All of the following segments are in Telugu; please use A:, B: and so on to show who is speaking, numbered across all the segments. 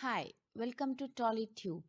A: Hi, welcome to TollyTube.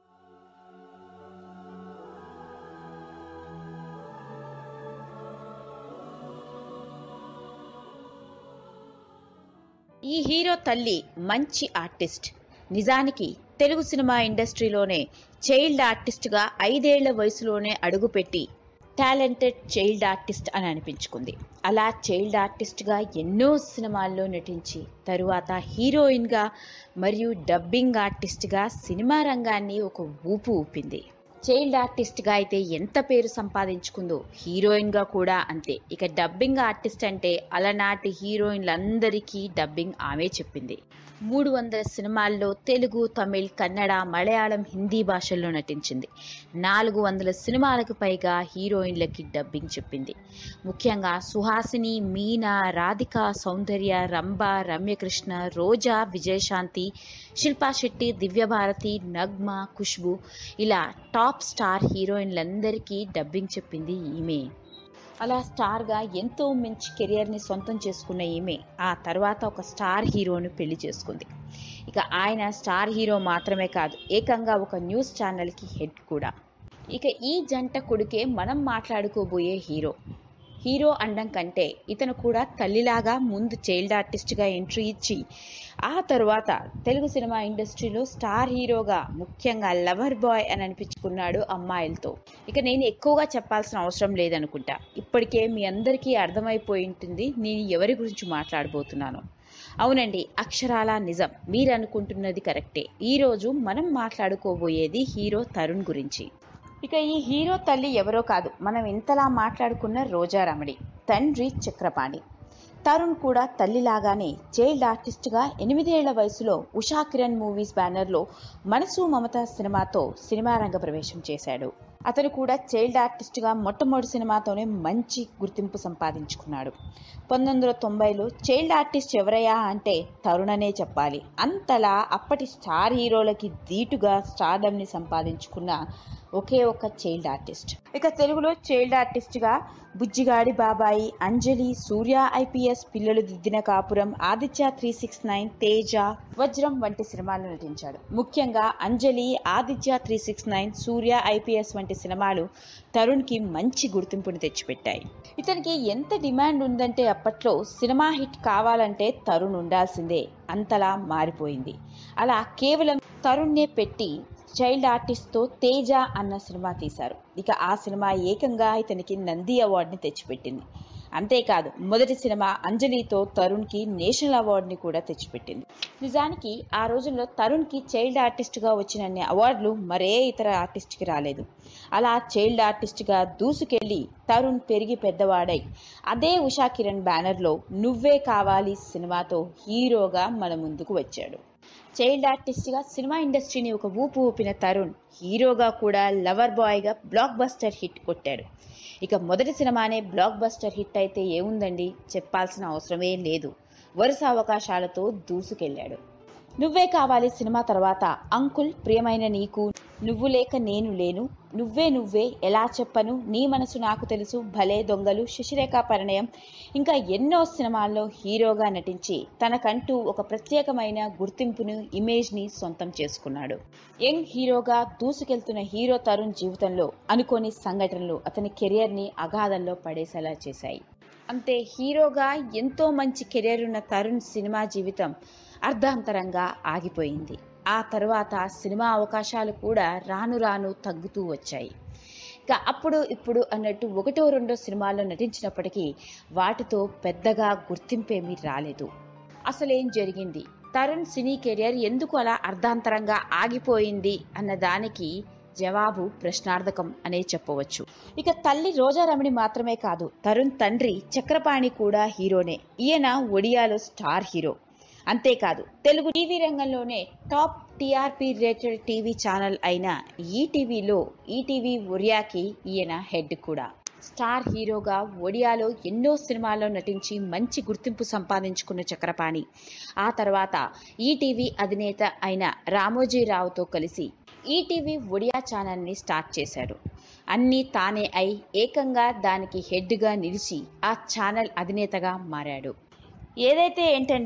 A: ఈ హీరో తల్లి మంచి ఆర్టిస్ట్ నిజానికి తెలుగు సినిమా ఇండస్ట్రీలోనే చైల్డ్ ఆర్టిస్ట్గా ఐదేళ్ల వయసులోనే అడుగుపెట్టి టాలెంటెడ్ చైల్డ్ ఆర్టిస్ట్ అని అనిపించుకుంది అలా చైల్డ్ ఆర్టిస్ట్గా ఎన్నో సినిమాల్లో నటించి తరువాత హీరోయిన్గా మరియు డబ్బింగ్ ఆర్టిస్ట్గా సినిమా రంగాన్ని ఒక ఊపు ఊపింది చైల్డ్ ఆర్టిస్ట్గా అయితే ఎంత పేరు సంపాదించుకుందో హీరోయిన్గా కూడా అంతే ఇక డబ్బింగ్ ఆర్టిస్ట్ అంటే అలనాటి హీరోయిన్లందరికీ డబ్బింగ్ ఆమె చెప్పింది మూడు వందల సినిమాల్లో తెలుగు తమిళ్ కన్నడ మలయాళం హిందీ భాషల్లో నటించింది నాలుగు వందల సినిమాలకు పైగా హీరోయిన్లకి డబ్బింగ్ చెప్పింది ముఖ్యంగా సుహాసిని మీనా రాధిక సౌందర్య రంభ రమ్యకృష్ణ రోజా విజయశాంతి శిల్పా శెట్టి దివ్యభారతి నగ్మ ఖుష్బు ఇలా టాప్ స్టార్ హీరోయిన్లందరికీ డబ్బింగ్ చెప్పింది ఈమె అలా స్టార్గా ఎంతో మంచి కెరియర్ని సొంతం చేసుకున్న ఈమె ఆ తర్వాత ఒక స్టార్ హీరోను పెళ్లి చేసుకుంది ఇక ఆయన స్టార్ హీరో మాత్రమే కాదు ఏకంగా ఒక న్యూస్ ఛానల్కి హెడ్ కూడా ఇక ఈ జంట కొడుకే మనం మాట్లాడుకోబోయే హీరో హీరో అండం కంటే ఇతను కూడా తల్లిలాగా ముందు చైల్డ్ ఆర్టిస్ట్గా ఎంట్రీ ఇచ్చి ఆ తరువాత తెలుగు సినిమా ఇండస్ట్రీలో స్టార్ హీరోగా ముఖ్యంగా లవర్ బాయ్ అని అనిపించుకున్నాడు అమ్మాయిలతో ఇక నేను ఎక్కువగా చెప్పాల్సిన అవసరం లేదనుకుంటా ఇప్పటికే మీ అందరికీ అర్థమైపోయి ఉంటుంది నేను ఎవరి గురించి మాట్లాడబోతున్నాను అవునండి అక్షరాల నిజం మీరు అనుకుంటున్నది కరెక్టే ఈరోజు మనం మాట్లాడుకోబోయేది హీరో తరుణ్ గురించి ఇక ఈ హీరో తల్లి ఎవరో కాదు మనం ఇంతలా మాట్లాడుకున్న రోజారమణి తండ్రి చక్రపాణి తరుణ్ కూడా తల్లిలాగానే చైల్డ్ ఆర్టిస్ట్గా ఎనిమిదేళ్ల వయసులో ఉషా కిరణ్ మూవీస్ బ్యానర్లో మనసు మమత సినిమాతో సినిమా రంగ ప్రవేశం చేశాడు అతను కూడా చైల్డ్ ఆర్టిస్ట్గా మొట్టమొదటి సినిమాతోనే మంచి గుర్తింపు సంపాదించుకున్నాడు పంతొమ్మిది వందల తొంభైలో చైల్డ్ ఆర్టిస్ట్ ఎవరయ్యా అంటే తరుణ్ అనే చెప్పాలి అంతలా అప్పటి స్టార్ హీరోలకి ధీటుగా స్టార్డమ్ని సంపాదించుకున్న ఒకే ఒక చైల్డ్ ఆర్టిస్ట్ ఇక తెలుగులో చైల్డ్ ఆర్టిస్ట్గా బుజ్జిగాడి బాబాయి అంజలి సూర్య IPS Pillalu Diddina Kapuram Aditya three six nine Teja Vajram వంటి సినిమాల్లో నటించాడు ముఖ్యంగా Anjali Aditya three six nine Surya IPS వంటి సినిమాలు తరుణ్కి మంచి గుర్తింపుని తెచ్చిపెట్టాయి ఇతనికి ఎంత డిమాండ్ ఉందంటే అప్పట్లో సినిమా హిట్ కావాలంటే తరుణ్ ఉండాల్సిందే అంతలా మారిపోయింది అలా కేవలం తరుణ్నే పెట్టి చైల్డ్ ఆర్టిస్ట్తో తేజ అన్న సినిమా తీశారు ఇక ఆ సినిమా ఏకంగా ఇతనికి నంది అవార్డుని తెచ్చిపెట్టింది అంతేకాదు మొదటి సినిమా అంజలితో తరుణ్కి నేషనల్ అవార్డుని కూడా తెచ్చిపెట్టింది నిజానికి ఆ రోజుల్లో తరుణ్కి చైల్డ్ ఆర్టిస్ట్గా వచ్చినన్ని అవార్డులు మరే ఇతర ఆర్టిస్ట్కి రాలేదు అలా చైల్డ్ ఆర్టిస్ట్గా దూసుకెళ్ళి తరుణ్ పెరిగి పెద్దవాడై అదే ఉషా కిరణ్ బ్యానర్లో నువ్వే కావాలి సినిమాతో హీరోగా మన ముందుకు వచ్చాడు చైల్డ్ ఆర్టిస్ట్గా సినిమా ఇండస్ట్రీని ఒక ఊపు ఊపిన తరుణ్ హీరోగా కూడా లవర్ బాయ్గా బ్లాక్ బస్టర్ హిట్ కొట్టాడు ఇక మొదటి సినిమానే బ్లాక్ బస్టర్ హిట్ అయితే ఏముందండి చెప్పాల్సిన అవసరమే లేదు వరుస అవకాశాలతో దూసుకెళ్ళాడు నువ్వే కావాలి సినిమా తర్వాత అంకుల్ ప్రియమైన నీకు నువ్వు లేక నేను లేను నువ్వే నువ్వే ఎలా చెప్పను నీ మనసు నాకు తెలుసు భలే దొంగలు శశిరేఖ పరిణయం ఇంకా ఎన్నో సినిమాల్లో హీరోగా నటించి తనకంటూ ఒక ప్రత్యేకమైన గుర్తింపును ఇమేజ్ని సొంతం చేసుకున్నాడు యంగ్ హీరోగా దూసుకెళ్తున్న హీరో తరుణ్ జీవితంలో అనుకోని సంఘటనలు అతని కెరియర్ని అగాధంలో పడేసేలా చేశాయి అంతే హీరోగా ఎంతో మంచి కెరీర్ ఉన్న తరుణ్ సినిమా జీవితం అర్ధాంతరంగా ఆగిపోయింది ఆ తర్వాత సినిమా అవకాశాలు కూడా రాను రాను తగ్గుతూ వచ్చాయి ఇక అప్పుడు ఇప్పుడు అన్నట్టు ఒకటో రెండో సినిమాల్లో నటించినప్పటికీ వాటితో పెద్దగా గుర్తింపేమీ రాలేదు అసలేం జరిగింది తరుణ్ సినీ కెరియర్ ఎందుకు అలా అర్ధాంతరంగా ఆగిపోయింది అన్న దానికి జవాబు ప్రశ్నార్థకం అనే చెప్పవచ్చు ఇక తల్లి రోజారమణి మాత్రమే కాదు తరుణ్ తండ్రి చక్రపాణి కూడా హీరోనే ఈయన ఒడియాలో స్టార్ హీరో అంతేకాదు తెలుగు టీవీ రంగంలోనే top TRP rated TV channel అయిన ఈటీవీలో ఈటీవీ ఒరియాకి ఈయన హెడ్ కూడా స్టార్ హీరోగా ఒడియాలో ఎన్నో సినిమాల్లో నటించి మంచి గుర్తింపు సంపాదించుకున్న చక్రపాణి ఆ తర్వాత ఈటీవీ అధినేత అయిన రామోజీరావుతో కలిసి ఈటీవీ ఒడియా ఛానల్ని స్టార్ట్ చేశాడు అన్నీ తానే అయి ఏకంగా దానికి హెడ్గా నిలిచి ఆ ఛానల్ అధినేతగా మారాడు ఏదైతే ఏంటండి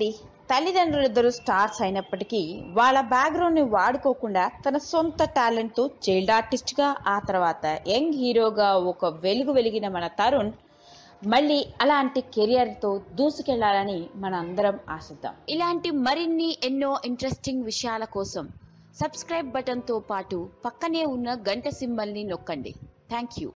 A: తల్లిదండ్రులిద్దరూ స్టార్స్ అయినప్పటికీ వాళ్ళ బ్యాక్గ్రౌండ్ని వాడుకోకుండా తన సొంత టాలెంట్తో చైల్డ్ ఆర్టిస్ట్గా ఆ తర్వాత యంగ్ హీరోగా ఒక వెలుగు వెలిగిన మన తరుణ్ మళ్ళీ అలాంటి కెరియర్తో దూసుకెళ్లాలని మన అందరం ఆశిద్దాం ఇలాంటి మరిన్ని ఎన్నో ఇంట్రెస్టింగ్ విషయాల కోసం సబ్స్క్రైబ్ బటన్తో పాటు పక్కనే ఉన్న గంట సింబల్ని నొక్కండి థ్యాంక్ యూ